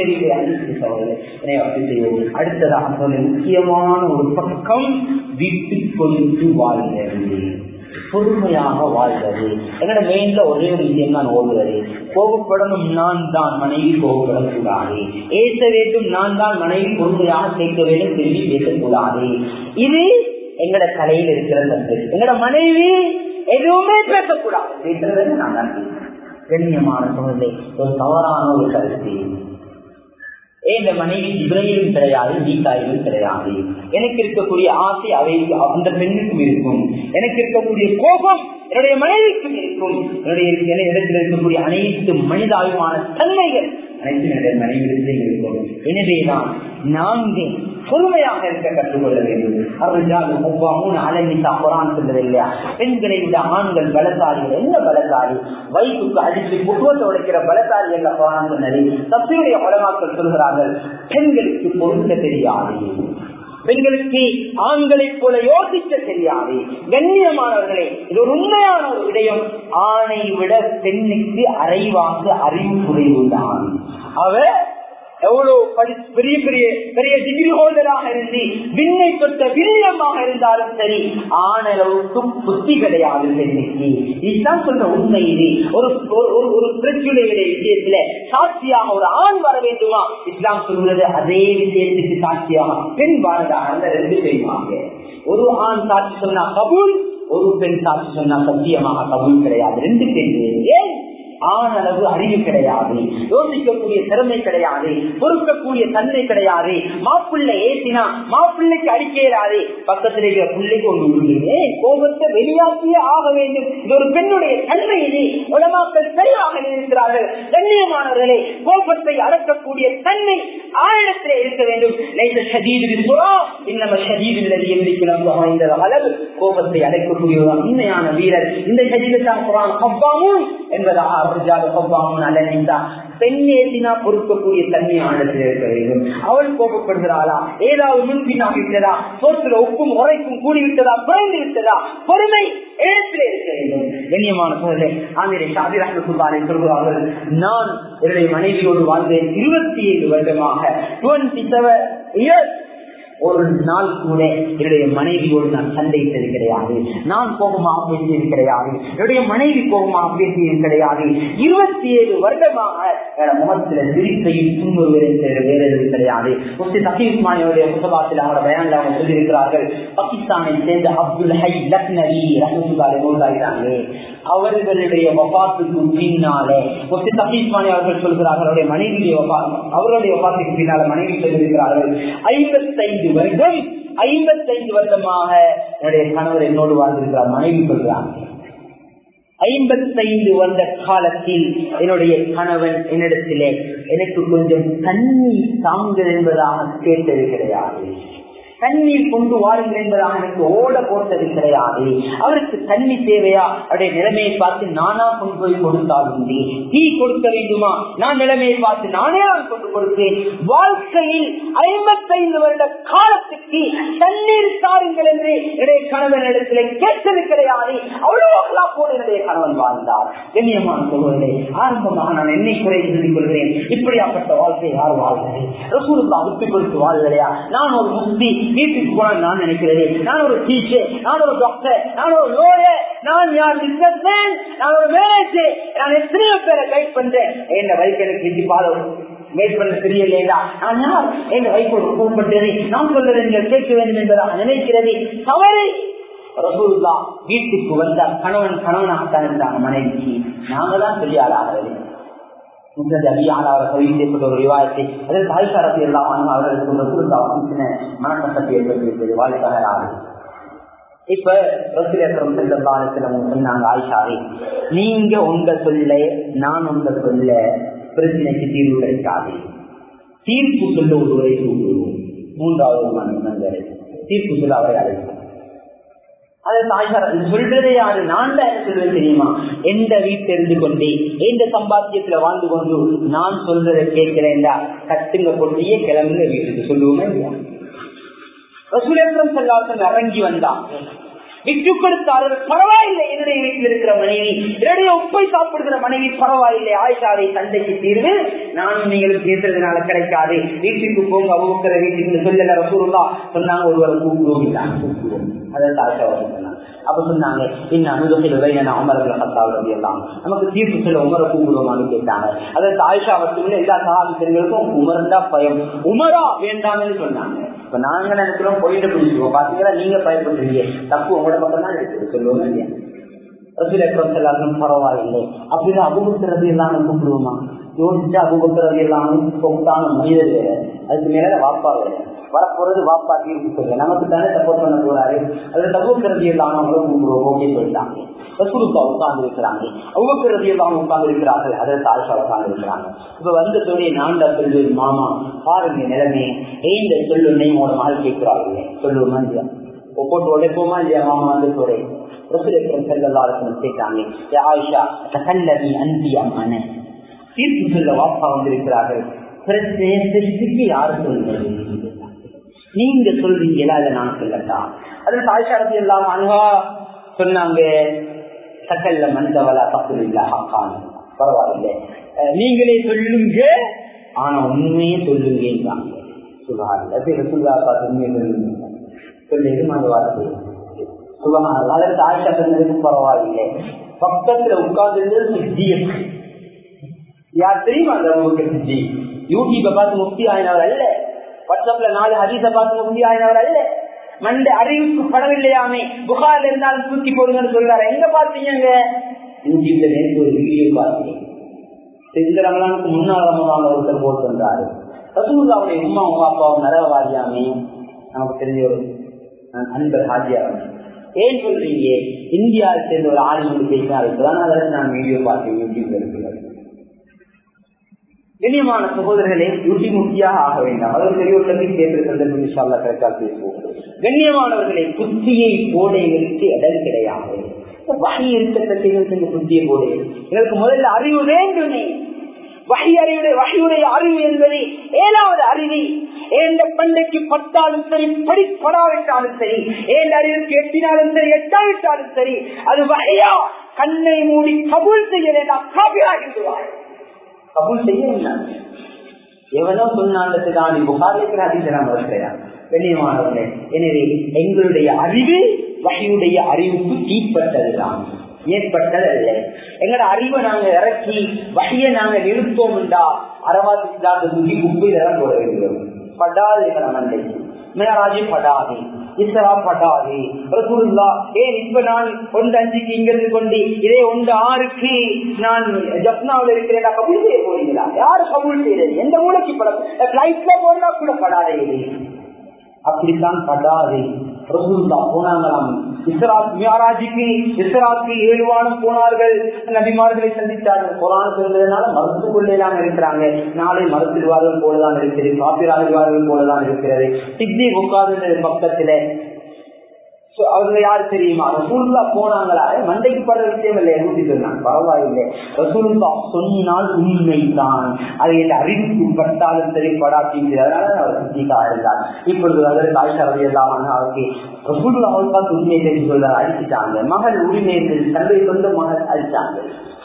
அடுத்ததாக சொல்ல முக்கியமான ஒரு பக்கம் வீட்டுக்கு கொண்டு வாழ்கிறது பொறுமையாக வாழ்வது என்னோட மெயின்ல ஒரே ஒரு விஷயம் தான் ஓடுவது கோபப்படணும் நான் தான் மனைவி கோபப்படக்கூடாது ஏச வேண்டும் நான் தான் மனைவி பொறுமையாக சேர்க்க வேண்டும் திரும்பி பேசக்கூடாது இது எங்கட தலையில் இருக்கிற தந்து எங்கட மனைவி எதுவுமே பேசக்கூடாது நான் தான் கண்ணியமான சூழ்நிலை ஒரு தவறான ஒரு கருத்து இந்த மனைவி இவரையும் கிடையாது நீக்காயும் கிடையாது எனக்கு இருக்கக்கூடிய ஆசை அவை அந்த பெண்ணுக்கும் இருக்கும் எனக்கு இருக்கக்கூடிய கோபம் என்னுடைய மனைவிக்கும் இருக்கும் என்னுடைய இடத்தில் இருக்கக்கூடிய அனைத்து மனிதாபிமான தன்மைகள் அனைத்து என்னுடைய மனைவியிடத்திலே இருக்கும் எனவேதான் நான்கு பொறுமையாக இருக்க கற்றுக்கொள்ள வேண்டும் அவர்கள் ஒவ்வாமும் அலமிசா குரான் சொல்றது இல்லையா பெண்களை விட ஆண்கள் பலசாலிகள் என்ன பலசாலி வயிற்றுக்கு அடித்து புட்டுவத்தை உடைக்கிற பலசாலி என்ற குரான் சொன்னது தப்பியுடைய உலமாக்கள் சொல்கிறார்கள் பெண்களுக்கு பொருந்த தெரியாது பெண்களுக்கு ஆண்களைப் போல யோசிக்க தெரியாது கண்ணியமானவர்களே இது ஒரு உண்மையான ஒரு விடயம் ஆணை விட பெண்ணுக்கு அரைவாக்கு அறிவு குறைவுதான் அவ எவ்வளவு படி பெரிய பெரிய பெரிய டிகிரி ஹோல்டராக இருந்து விண்ணை தொட்ட வில்லியமாக இருந்தாலும் சரி ஆனளவுக்கும் புத்தி கிடையாது பெண்ணுக்கு இதுதான் சொல்ற உண்மை இது ஒரு ஒரு ஒரு பிரச்சனையுடைய விஷயத்துல சாட்சியாக ஒரு ஆண் வர வேண்டுமா இஸ்லாம் சொல்றது அதே விஷயத்துக்கு சாட்சியாக பெண் வரதாக அந்த ரெண்டு செய்வாங்க ஒரு ஆண் சாட்சி சொன்னா கபூல் ஒரு பெண் சாட்சி சொன்னா சத்தியமாக கபூல் கிடையாது ரெண்டு பெண் ஏன் ஆனளவு அறிவு கிடையாது யோசிக்கக்கூடிய திறமை கிடையாது பொறுக்கக்கூடிய தன்மை கிடையாது மாப்பிள்ளை ஏசினா மாப்பிள்ளைக்கு அடிக்கிறாரு பக்கத்தில் இருக்கிற பிள்ளைக்கு ஒன்று விடுங்க கோபத்தை வெளியாக்கியே ஆக வேண்டும் இது ஒரு பெண்ணுடைய தன்மை இது உலமாக்கள் சரியாக இருக்கிறார்கள் கண்ணியமானவர்களே கோபத்தை அடக்கக்கூடிய தன்மை ஆழத்திலே இருக்க வேண்டும் அளவு கோபத்தை அடைக்கக்கூடிய உண்மையான வீரர் இந்த சரீரத்தான் குரான் கவ்வாமும் என்பதாக பெண்ணேசினா பொறுக்கக்கூடிய தன்மை ஆழத்தில் இருக்க வேண்டும் அவள் கோபப்படுகிறாளா ஏதாவது முன்பின்னாக விட்டதா சோற்றுல உப்பும் உரைக்கும் கூடிவிட்டதா குறைந்து விட்டதா பொறுமை இடத்திலே இருக்க வேண்டும் கண்ணியமான சோழர்களே ஆந்திரை ஷாதி ரஹமத்துல்லாரை சொல்கிறார்கள் நான் என்னுடைய மனைவியோடு வாழ்ந்தேன் இருபத்தி ஏழு வருடமாக டுவெண்ட்டி செவன் இயர்ஸ் ஒரு நாள் கூட என்னுடைய மனைவியோடு நான் சண்டையிட்டது கிடையாது நான் கோபமாக பேசியது கிடையாது என்னுடைய மனைவி கோபமாக பேசியது கிடையாது இருபத்தி ஏழு வருடமாக முகத்துல சிரிப்பையும் துன்புறுவதும் வேற எதுவும் கிடையாது முஸ்தி தகி உஸ்மானியுடைய புத்தகத்தில் அவரோட பயன்ல அவங்க சொல்லியிருக்கிறார்கள் பாகிஸ்தானை சேர்ந்த அப்துல் ஹை லக்னவி ரஹமத்துல்லாரை மூதாகிறாங்க அவர்களுடைய வபாத்துக்கு பின்னாலே முஸ்தி தகி உஸ்மானி அவர்கள் சொல்கிறார்கள் அவருடைய மனைவியுடைய அவருடைய வபாத்துக்கு பின்னால மனைவி சொல்லியிருக்கிறார்கள் ஐம்பத்தைந்து வருடம் ஐம்பத்தைந்து வருடமாக என்னுடைய கணவர் என்னோடு வாழ்ந்திருக்கிறார் மனைவி சொல்றாங்க ஐம்பத்தைந்து வருட காலத்தில் என்னுடைய கணவன் என்னிடத்திலே எனக்கு கொஞ்சம் தண்ணீர் தாங்கள் என்பதாக கேட்டது கிடையாது தண்ணீர் கொண்டு வாருங்கள் என்பதாக எனக்கு ஓட போட்டது கிடையாது அவருக்கு தண்ணி தேவையா அவருடைய நிலைமையை பார்த்து நானா கொண்டு போய் கொடுத்தாலும் டீ கொடுக்க வேண்டுமா நான் நிலைமையை பார்த்து நானே கொண்டு கொடுத்தேன் வாழ்க்கையில் ஐம்பத்தைந்து வருட காலத்துக்கு தண்ணீர் தாருங்கள் என்று என்னுடைய கணவன் இடத்துல கேட்டது கிடையாது அவ்வளவு போல என்னுடைய கணவன் வாழ்ந்தார் கண்ணியமான சொல்வதில்லை ஆரம்பமாக நான் என்னை குறை சொல்லிக் கொள்கிறேன் இப்படியாப்பட்ட வாழ்க்கை யார் வாழ்கிறேன் ரசூலுல்லா விட்டு கொடுத்து வாழ்களையா நான் ஒரு முக்தி வீட்டுக்கு போன நான் நினைக்கிறேன் நான் ஒரு டீச்சர் நான் ஒரு டாக்டர் நான் ஒரு லோயர் நான் யார் பிசினஸ்மேன் நான் ஒரு மேனேஜர் நான் எத்தனையோ பேரை கைட் பண்றேன் என்ன வைக்க எனக்கு விதி பாதம் வெயிட் பண்ண தெரியலையா நான் யார் எங்க வைப்போடு கூப்பிட்டது நான் சொல்றதை நீங்கள் கேட்க வேண்டும் என்பதாக நினைக்கிறது தவறு ரசூல்லா வீட்டுக்கு வந்த கணவன் கணவனாகத்தான் இருந்தாங்க மனைவிக்கு நாங்க தான் பெரியாளாகிறது ஒரு விவாதத்தை அதற்கு ஆய்சாரத்தை எல்லாம் அவர்களுக்கு மனக்கட்டத்தை ஏற்பட்டிருக்கிறது வாழ்க்கையாக இப்ப ரசூலேஸ்வரம் செல்லவாரத்தில் சொன்னாங்க ஆயிஷாவே நீங்க உங்க சொல்ல நான் உங்க சொல்ல பிரச்சனைக்கு தீர்வு கிடைக்காது தீர்ப்பு சொல்ல ஒருவரை கூப்பிடுவோம் மூன்றாவது மனிதரை தீர்ப்பு சொல்ல அவரை அழைப்போம் சொல்றதே யாரு நான் தான் சொல்றது தெரியுமா எந்த வீட்டில் இருந்து கொண்டே எந்த சம்பாத்தியத்துல வாழ்ந்து கொண்டு நான் சொல்றதை கேட்கிறேன்டா கட்டுங்க கொண்டே கிளம்புங்க வீட்டுக்கு சொல்லுவோமே ரசூலேந்திரம் செல்லாசன் இறங்கி வந்தான் விட்டு கொடுத்தார்கள் பரவாயில்லை என்னுடைய வீட்டில் இருக்கிற மனைவி என்னுடைய உப்பை சாப்பிடுகிற மனைவி பரவாயில்லை ஆயிஷாவை சண்டைக்கு தீர்வு நானும் நீங்களும் பேசுறதுனால கிடைக்காது வீட்டுக்கு போங்க அவங்க வீட்டுக்கு சொல்லல ரசூருல்லா சொன்னாங்க ஒருவரை கூப்பிடுவோம் இல்லாம கூப்பிடுவோம் அதான் ஆயிஷா சொன்னாங்க அப்ப சொன்னாங்க இன்னும் அனுகத்தில் உரையான அமரர்கள் பத்தாவது எல்லாம் நமக்கு தீர்ப்பு சொல்ல உமரை கூப்பிடுவோமான்னு கேட்டாங்க அதற்கு ஆயிஷா மட்டும் எல்லா சகாபித்தர்களுக்கும் உமர்ந்தா பயம் உமரா வேண்டாம்னு சொன்னாங்க இப்ப நாங்க நினைக்கிறோம் போயிட்டு பிடிச்சிருவோம் பாத்தீங்கன்னா நீங்க பயப்படுறீங்க தப்பு உங்களோட பக்கம் தான் இருக்குது சொல்லுவோம் இல்லையா ரசூல் பரவாயில்லை அப்படின்னு அபுபக்கிறது எல்லாம் கூப்பிடுவோமா யோசிச்சு அபுபக்கிறது எல்லாம் சொத்தான மனிதர் வேற அதுக்கு மேல வாப்பா வேற வரப்போறது வாப்பா தீர்ப்பு சொல்ல நமக்கு தானே சப்போர்ட் பண்ண போறாரு அதுல தபுக்கிறது எல்லாம் அவங்களும் கூப்பிடுவோம் ஓகே சொல்லிட்டாங்க ரசூலுக்கா உட்கார்ந்து இருக்கிறாங்க அவ்வக்கிறது எல்லாம் உட்கார்ந்து இருக்கிறார்கள் அதில் தாழ்சா உட்கார்ந்து இருக்கிறாங்க இப்ப வந்த சொல்லி நான்டா சொல்லு மாமா பாருங்க நிலைமை ஏந்த சொல்லு உங்களோட மகள் கேட்கிறார்கள் சொல்லுவோமா இல்லையா போட்டு உடைப்போமா இல்லையா மாமா வந்து சொல்றேன் ரசூலேஸ்வரம் செல்லல்லாருக்கும் கேட்டாங்க ஆயிஷா தகல்லவி அன்பி அம்மன தீர்ப்பு சொல்ல வாப்பா வந்திருக்கிறார்கள் பிரச்சனைக்கு யாரு சொல்லுங்க நீங்க சொல்றீங்களா அதை நான் சொல்லட்டா அதுல தாய்ஷாரத்தி எல்லாம் அனுகா சொன்னாங்க சகல்ல மந்தவலா தப்பு இல்ல பரவாயில்ல நீங்களே சொல்லுங்க ஆனா உண்மையே சொல்லுங்கன்றாங்க சுகாதார ரசூல்லா பார்த்து உண்மையை சொல்லுங்க சொல்லிட்டு அந்த வார்த்தை சுகாதாரம் அதற்கு ஆயிஷா சொன்னதுக்கு பரவாயில்லை பக்கத்துல உட்கார்ந்து சித்தியம் யார் தெரியுமா அந்த உங்களுக்கு சித்தி யூடியூப்பை பார்த்து முக்தி ஆயினவர் அல்ல வாட்ஸ்அப்ல நாலு ஹதீஸை பார்த்து முக்தி ஆயினவர் அல்ல மண்ட அறிவுக்கு படவில்லையாமே புகார் இருந்தாலும் தூக்கி போடுங்கன்னு சொல்றாரு எங்க பாத்தீங்க யூடியூப்ல நேற்று ஒரு வீடியோ பார்த்தீங்க செஞ்ச ரமலானுக்கு முன்னாள் ரமலான் ஒருத்தர் போட்டு வந்தாரு ரசூல்லாவுடைய உமா உமா அப்பாவும் நரவாதியாமே நமக்கு தெரிஞ்ச ஒரு அன்பர் ஹாஜியார் ஏன் சொல்றீங்க இந்தியாவில் சேர்ந்த ஒரு ஆளுநர் பேசினார் இப்பதான் அதற்கு நான் வீடியோ பார்த்தேன் யூடியூப்ல இருக்கிறது கண்ணியமான சகோதரர்களே யூடி முக்கியாக ஆக வேண்டாம் அது பெரிய ஒரு கேட்டிருக்கிறது விஷாலா கரெக்டாக பேசுவோம் கண்ணியமானவர்களை புத்தியை போடைகளுக்கு இடம் கிடையாது வகை இருக்கத்தக்க புத்தியை போடை எங்களுக்கு முதல்ல அறிவு வேண்டுமே வகை அறிவுடைய வகையுடைய அறிவு என்பது ஏழாவது அறிவு ஏண்ட பண்டைக்கு பட்டாலும் சரி படிப்படாவிட்டாலும் சரி ஏண்ட அறிவுக்கு எட்டினாலும் சரி எட்டாவிட்டாலும் சரி அது வகையா கண்ணை மூடி கபூல் செய்ய வேண்டாம் காபியாகிடுவார் கபூல் செய்ய எவனோ சொன்னாண்டது தான் புகாரிக்கிற அதிசயம் வருகிறார் கண்ணியமானவர்களே எனவே எங்களுடைய அறிவு வகையுடைய அறிவுக்கு கீழ்பட்டதுதான் ஏற்பட்டதல்ல எங்களோட அறிவை நாங்க இறக்கி வகையை நாங்க நிறுத்தோம் என்றா அரவாசி துகி குப்பை இடம் போட வேண்டும் படாது எங்களை மண்டைக்கு மேராஜி படாது இஸ்ரா படாது ரசூலுல்லா ஏன் இப்ப நான் ஒன்று அஞ்சுக்கு இங்கிருந்து கொண்டு இதே ஒன்று ஆறுக்கு நான் ஜப்னாவில் இருக்கிறேன் கபூல் செய்ய போறீங்களா யாரு கபூல் செய்யறது எந்த மூளைக்கு படம் பிளைட்ல போனா கூட படாதே இது அப்படித்தான் படாது ரசூல்லா போனாங்களாம் இஸ்ராத் மியாராஜிக்கு இஸ்ராத்துக்கு ஏழு வாரம் போனார்கள் நபிமார்களை சந்தித்தார்கள் குரான் சொல்றதுனால மறுத்து கொள்ளேதான் இருக்கிறாங்க நாளை மறுத்துடுவார்கள் போலதான் இருக்கிறது காப்பிராகுவார்கள் போலதான் இருக்கிறது சித்தி உட்கார்ந்து பக்கத்துல அவங்க யாரு தெரியுமா ரசூல்லா போனாங்களா மண்டைக்கு படுற விஷயம் இல்லை ஊட்டி சொன்னாங்க பரவாயில்லை ரசூல்லா சொன்னால் உண்மைதான் அதை என் அறிவுக்கு பட்டாலும் சரி படாட்டிங்க அதனால அவர் சித்திக்காக இருந்தார் இப்பொழுது அதற்கு ஆய்ச்சாரதி எல்லாம் அவருக்கு ரசூல்லா அவருக்கு உண்மையை தெரிஞ்சு சொல்ல அடிச்சுட்டாங்க மகள் உரிமை தந்தை சொந்த மகள் அடிச்சாங்க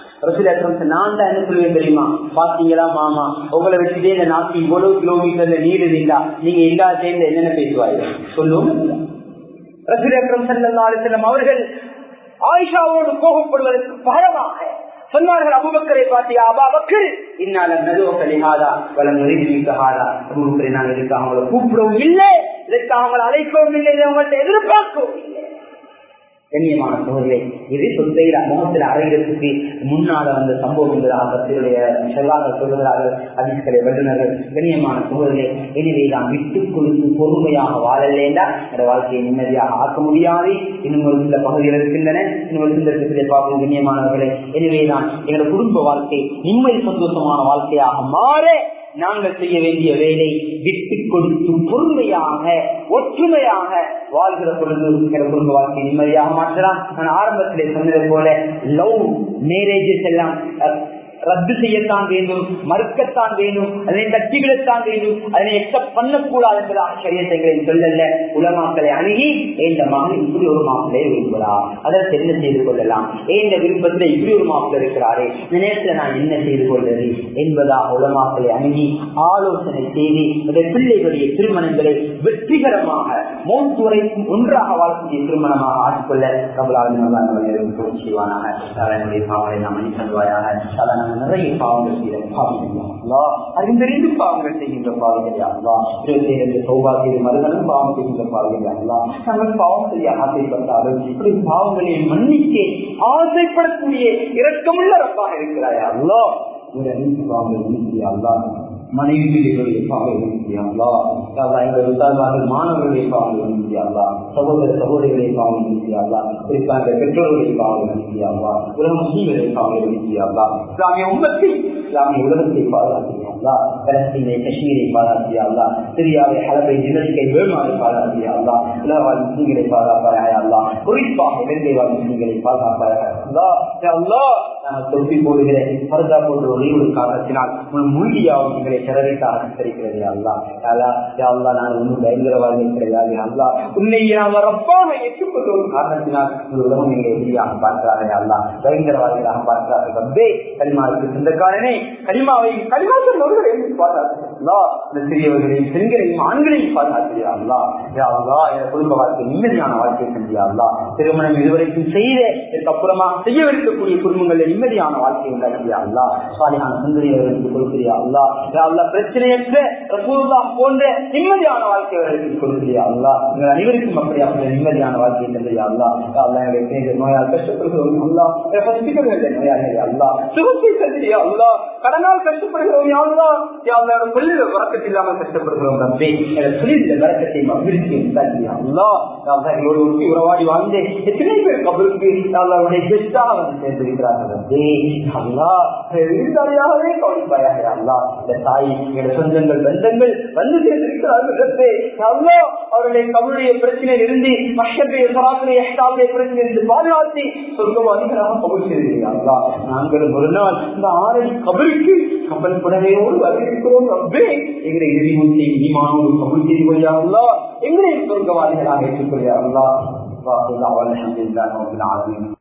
நான் தான் என்ன சொல்லுவேன் தெரியுமா பாத்தீங்களா மாமா உங்களை வச்சுட்டே இந்த நாட்டு இவ்வளவு கிலோமீட்டர்ல நீர் இருந்தா நீங்க எல்லா சேர்ந்து என்னென்ன பேசுவாங்க சொல்லுவோம் அவர்கள் ஆயிஷாவோடு கோபப்படுவதற்கு பகரமாக சொன்னார்கள் அபுபக்கரை பார்த்தியா அபா பக்கர் இன்னால நதுவக்கலிஹாதா வளம் நெறிவிக்காதா அபுபக்கரை நாங்கள் இதுக்கு அவங்களை கூப்பிடவும் இல்லை இதற்கு அவங்களை அழைக்கவும் இல்லை இதை அவங்கள்ட்ட எதிர்பார்க்கவும் இல்லை கண்ணியமான சோழர்களே இது சொத்தையில முகத்தில் அறைகிறதுக்கு முன்னால வந்த சம்பவம் என்பதாக பத்திரிகைய செல்லாத சொல்லுகிறார்கள் அதிகளை வல்லுநர்கள் கண்ணியமான சோழர்களே எனவே நாம் விட்டு கொடுத்து பொறுமையாக வாழலேண்டா இந்த வாழ்க்கையை நிம்மதியாக ஆக்க முடியாது இன்னும் ஒரு சில பகுதிகள் இருக்கின்றன இன்னும் ஒரு சில இடத்திலே பார்க்கும் கண்ணியமானவர்களே எனவேதான் எங்களோட குடும்ப வாழ்க்கை நிம்மதி சந்தோஷமான வாழ்க்கையாக மாற நாங்கள் செய்ய வேண்டிய வேலை விட்டு கொடுத்து பொறுமையாக ஒற்றுமையாக வாழ்கிற பொழுது குடும்ப வாழ்க்கை நிம்மதியாக மாற்றலாம் நான் ஆரம்பத்திலே சொன்னது போல லவ் மேரேஜஸ் எல்லாம் ரத்து செய்யத்தான் வேண்டும் மறுக்கத்தான் வேண்டும் அதனை தட்டிவிடத்தான் வேண்டும் அதனை எக்ஸப்ட் பண்ணக்கூடாது என்பதாக சரியத்தை சொல்லல உலமாக்களை அணுகி இந்த மகன் இப்படி ஒரு மாப்பிள்ளை விரும்புகிறா அதற்கு என்ன செய்து கொள்ளலாம் இந்த விருப்பத்தில் இப்படி ஒரு மாப்பிள்ளை இருக்கிறாரே இந்த நேரத்தில் நான் என்ன செய்து கொள்வது என்பதாக உலமாக்களை அணுகி ஆலோசனை செய்து இந்த பிள்ளைகளுடைய திருமணங்களை வெற்றிகரமாக மூன்று வரை ஒன்றாக வாழக்கூடிய திருமணமாக ஆட்கொள்ள பிரபலாவின் செய்வானாக பாவனை நாம் மன்னித்தல்வாயாக நிறைய பாவங்கள் செய்த பாவங்களா அறிந்தறிந்து பாவங்கள் செய்கின்ற பாவங்களா இருபத்தி சௌபாகிய மறுகளும் பாவம் செய்கின்ற பாவங்களா நாங்கள் பாவம் செய்ய ஆசைப்பட்டாலும் இப்படி பாவங்களை மன்னிக்க ஆசைப்படக்கூடிய இரக்கமுள்ள ரப்பாக இருக்கிறாயா அல்லா ஒரு அனைத்து பாவங்கள் மன்னிக்கியா அல்லா மனைவிகளுடைய பாவங்கள் முடியாதா எங்களுடைய உத்தார்வார்கள் மாணவர்களுடைய பாவங்கள் முடியாதா சகோதர சகோதரிகளுடைய பாவங்கள் முடியாதா குறிப்பாக பெற்றோர்களுடைய பாவங்கள் முடியாதா உலக முஸ்லீம்களுடைய பாவங்கள் முடியாதா இஸ்லாமிய உண்மத்தை இஸ்லாமிய உலகத்தை பாதுகாத்தியாதா பலஸ்தீனை காஷ்மீரை பாதுகாத்தியாதா சிரியாவை ஹலபை நிலத்தை வேமாவை பாதுகாத்தியாதா உலகவாழ் முஸ்லீம்களை பாதுகாப்பாயா குறிப்பாக இலங்கை வாழ் முஸ்லீம்களை பாதுகாப்பாயா நாங்கள் தொப்பி போடுகிற பரதா போன்ற ஒரே ஒரு காரணத்தினால் மூழ்கியாவும் எங்களை சிறவிட்டாக தெரிகிறது அல்லா அல்லா அல்லா நான் ஒன்றும் பயங்கரவாதி கிடையாது அல்லா உன்னை அவர் அப்பாக ஏற்றுக்கொண்ட ஒரு காரணத்தினால் ஒரு உலகம் எங்களை எதிரியாக பார்க்கிறாரே அல்லா பயங்கரவாதிகளாக பார்க்கிறார்கள் ரப்பே கலிமாவுக்கு சொந்தக்காரனே கலிமாவை கலிமா சொல்ல
சிறியவர்களையும் பாதுகாத்தியா இந்த சிறியவர்களையும் பெண்களையும் ஆண்களையும் பாதுகாத்தியா அல்லா யா அல்லா என் குடும்ப வாழ்க்கை நிம்மதியான வாழ்க்கை செஞ்சியா அல்லா திருமணம் இதுவரைக்கும் செய்த இதுக்கப்புறமா செய்யவிருக்கக்கூடிய குடும்பங்களில் நிம்மதியான வாழ்க்கை உண்டாக்கியா அல்லா சாலியான சுந்தரியவர்களுக்கு கொடுக்கிறியா அல்லா யா அல்லா பிரச்சனையற்ற ரசூல்லா போன்ற நிம்மதியான வாழ்க்கை அவர்களுக்கு கொடுக்கிறியா அல்லா எங்கள் அனைவருக்கும் அப்படியாக நிம்மதியான வாழ்க்கை தந்திரியா அல்லா யா அல்லா எங்களுடைய நோயால் கஷ்டப்படுகிறோம் அல்லா ஹாஸ்பிட்டல்கள் நோயாளிகள் அல்லா சுகத்தை தந்திரியா அல்லா கடனால் கஷ்டப்படுகிறோம் யா அல்லா யா அல்லா என்னோட தொழில வரக்கத்து இல்லாமல் கஷ்டப்படுகிறோம் ரப்பே என்னோட தொழில வரக்கத்தையும் அபிவிருத்தியும் தந்திரியா அல்லா யா அல்லா எங்களோட ஒட்டி உறவாடி வாழ்ந்து எத்தனை பேர் கபருக்கு யா அல்லா அவருடைய பெஸ்டாக வந்து சேர்ந்திருக்கிறார்கள் ரப்பே அல்லா விருந்தாளியாகவே கவனிப்பாயாக யா அல்லா இந்த தாய் எங்களோட சொந்தங்கள் பந்தங்கள் வந்து சேர்ந்திருக்கிறார்கள் ரப்பே யா அல்லா அவருடைய கபருடைய பிரச்சனையில் இருந்து மஷத்தை சராசரி எஷ்டாவுடைய பிரச்சனை இருந்து பாதுகாத்து சொர்க்கவாதிகளாக கபல் செய்திருக்கிறார்களா நாங்கள் ஒரு நாள் இந்த ஆறடி கபருக்கு கப்பல் புடவையோடு வரவேற்கிறோம் ரப்பே எங்களை இறுதி இனிமானோடு கபல் செய்து கொள்ளார்களா எங்களை சொர்க்கவாதிகளாக ஏற்றுக்கொள்கிறார்களா الحمد لله رب العالمين